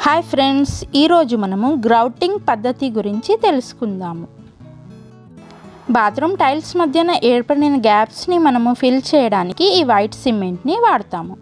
hi friends ఈరోజు మనము grouting పద్ధతి గురించి తెలుసుకుందాము బాత్రూమ్ టైల్స్ మధ్యన ఏర్పడిన గ్యాప్స్ని మనము ఫిల్ చేయడానికి ఈ వైట్ సిమెంట్ని వాడతాము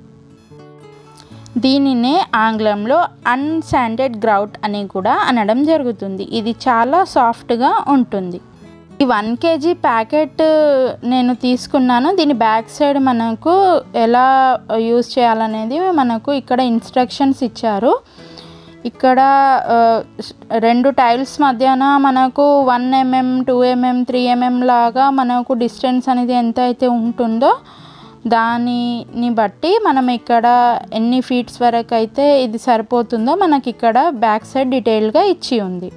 దీనినే ఆంగ్లంలో అన్సాండెడ్ గ్రౌట్ అని కూడా అనడం జరుగుతుంది ఇది చాలా సాఫ్ట్గా ఉంటుంది ఈ వన్ కేజీ ప్యాకెట్ నేను తీసుకున్నాను దీని బ్యాక్ సైడ్ మనకు ఎలా యూజ్ చేయాలనేది మనకు ఇక్కడ ఇన్స్ట్రక్షన్స్ ఇచ్చారు ఇక్కడ ఆ, రెండు టైల్స్ మధ్యన మనకు one MM two MM three MM లాగా మనకు డిస్టెన్స్ అనేది ఎంత అయితే ఉంటుందో దానిని బట్టి మనం ఇక్కడ ఎన్ని ఫీట్స్ వరకు అయితే ఇది సరిపోతుందో మనకి ఇక్కడ బ్యాక్ సైడ్ డీటెయిల్గా ఇచ్చి ఉంది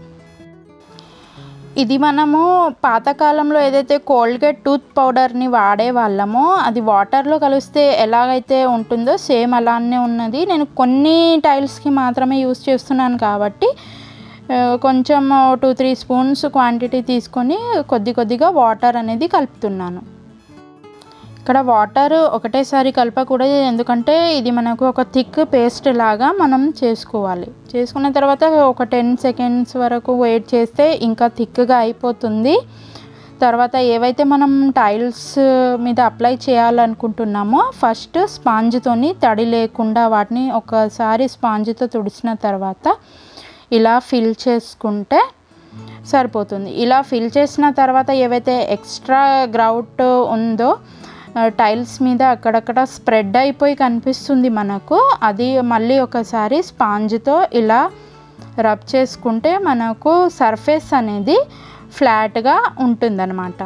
ఇది మనము పాతకాలంలో ఏదైతే కోల్గేట్ టూత్ పౌడర్ని వాడే వాళ్ళమో అది వాటర్లో కలిస్తే ఎలాగైతే ఉంటుందో సేమ్ అలానే ఉన్నది నేను కొన్ని టైల్స్కి మాత్రమే యూస్ చేస్తున్నాను కాబట్టి ఆ, కొంచెం టూ త్రీ స్పూన్స్ క్వాంటిటీ తీసుకొని కొద్ది కొద్దిగా వాటర్ అనేది కలుపుతున్నాను ఇక్కడ వాటర్ ఒకటేసారి కలపకూడదు ఎందుకంటే ఇది మనకు ఒక థిక్ పేస్ట్ లాగా మనం చేసుకోవాలి చేసుకున్న తర్వాత ఒక టెన్ సెకండ్స్ వరకు వెయిట్ చేస్తే ఇంకా థిక్గా అయిపోతుంది తర్వాత ఏవైతే మనం టైల్స్ మీద అప్లై చేయాలనుకుంటున్నామో ఫస్ట్ స్పాంజ్తోని తడి లేకుండా వాటిని ఒకసారి స్పాంజ్తో తుడిచిన తర్వాత ఇలా ఫిల్ చేసుకుంటే సరిపోతుంది ఇలా ఫిల్ చేసిన తర్వాత ఏవైతే ఎక్స్ట్రా గ్రౌట్ ఉందో ఆ, టైల్స్ మీద అక్కడక్కడ స్ప్రెడ్ అయిపోయి కనిపిస్తుంది మనకు అది మళ్ళీ ఒకసారి స్పాంజ్తో ఇలా రబ్ చేసుకుంటే మనకు సర్ఫేస్ అనేది ఫ్లాట్గా ఉంటుందన్నమాట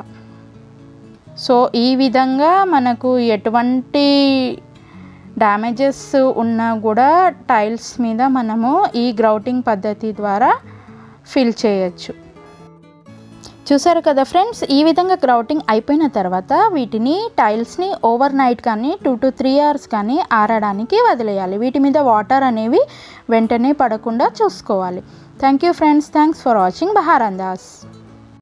సో ఈ విధంగా మనకు ఎటువంటి డ్యామేజెస్ ఉన్నా కూడా టైల్స్ మీద మనము ఈ గ్రౌటింగ్ పద్ధతి ద్వారా ఫిల్ చేయొచ్చు చూసారు కదా ఫ్రెండ్స్ ఈ విధంగా గ్రౌటింగ్ అయిపోయిన తర్వాత వీటిని టైల్స్ని ఓవర్ నైట్ కానీ టూ టు త్రీ అవర్స్ కానీ ఆరడానికి వదిలేయాలి వీటి మీద వాటర్ అనేవి వెంటనే పడకుండా చూసుకోవాలి thank you friends thanks for watching బహార్ అందాస్